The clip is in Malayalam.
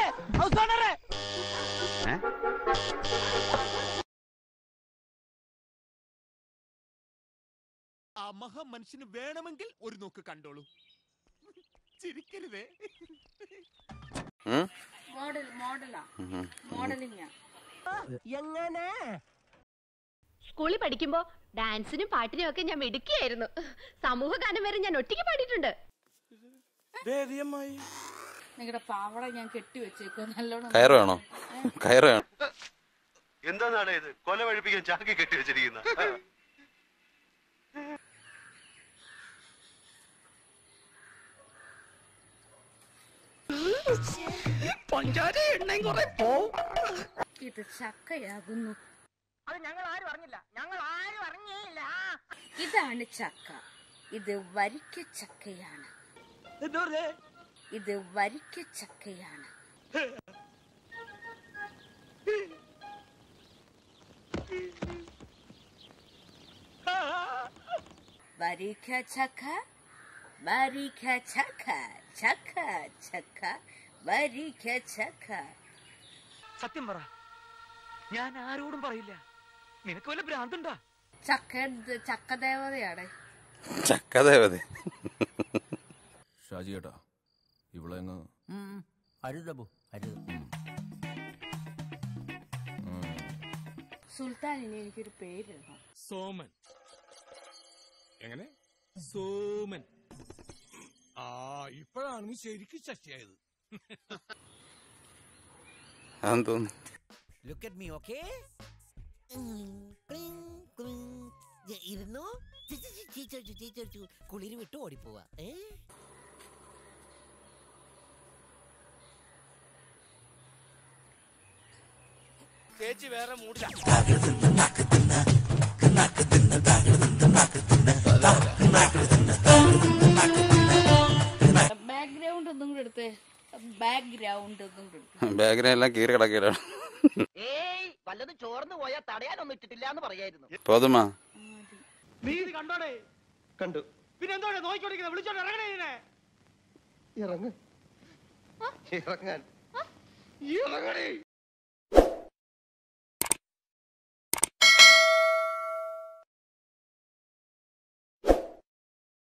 ആ മഹാമനുഷ്യന് വേണമെങ്കിൽ ഒരു നോക്ക് കണ്ടോളൂ ചിരിക്കരുതേ ഉം? മോഡൽ മോഡലാ ഉം. മോഡലിംഗാ സ്കൂളിൽ പഠിക്കുമ്പോ ഡാൻസിനും പാട്ടിനും ഒക്കെ ഞാൻ മിടുക്കിയായിരുന്നു സമൂഹ ഗാനം വരെ ഞാൻ ഒറ്റയ്ക്ക് പാടിയിട്ടുണ്ട് നിങ്ങളുടെ പാവട ഞാൻ കെട്ടി വെച്ചേക്കോ നല്ലോണം കയറ് വേണോ കയറ് വേണം എന്താണ് ഇത് കൊല വഴിപ്പിക്കാൻ ചാക്കി കെട്ടി വെച്ചിരിക്കുന്ന ഇത് ചക്കയാകുന്നു അത് ഞങ്ങൾ ആരും അറിഞ്ഞില്ല ഞങ്ങൾ ആരും അറിഞ്ഞേയില്ല ഇതാണ് ചക്ക ഇത് വരിക്ക ചക്കയാണ് ഇത് വരിക്ക ചക്കയാണ് വരിക്ക ചക്ക വരിക്ക ചക്ക ചക്ക ചക്ക വരിക്ക ചക്ക സത്യം പറ ഞാൻ ആരോടും പറയില്ല നിനക്ക് വല്ല ഭ്രാന്തുണ്ടാ ചക്ക ചക്ക ദേവതയാണ് ചക്കദേവത ഷാജി ഏട്ടാ ഇവിടെ അങ്ങ് അരുതബു അരുത് സുൽത്താനിന് എനിക്കൊരു പേരിടണം സോമൻ എങ്ങനെ സോമൻ ആ ഇപ്പോഴാണ് നീ ശരിക്കും ശശിയായത് അതെന്ന് തോന്നുന്നു ലുക്ക് അറ്റ് മീ ഓക്കേ ഇരുന്നു കുളിര് വിട്ട് ഓടിപ്പോവാ ഏ ബാക്ക്ഗ്രൗണ്ട് ഒന്നും കൂടെ എടുത്തേ ബാക്ക്ഗ്രൗണ്ട് ഒന്നും കൂടെ എടുത്തേ ബാഗിനെ എല്ലാം കീറി കിടക്കുകയാണ് ഏയ് വല്ലതും ചോർന്നു പോയാൽ തടയാനൊന്നും ഇട്ടിട്ടില്ല എന്ന് പറയായിരുന്നു പോതുമാ നീ ഇത് കണ്ടോടെ കണ്ടു പിന്നെ എന്തോടെ നോക്കിക്കൊണ്ടിരിക്കുന്നത് വിളിച്ചോണ്ട് ഇറങ്ങണേ ഇതിനെ ഇറങ്ങ് ഇറങ്ങാൻ ഇറങ്ങണേ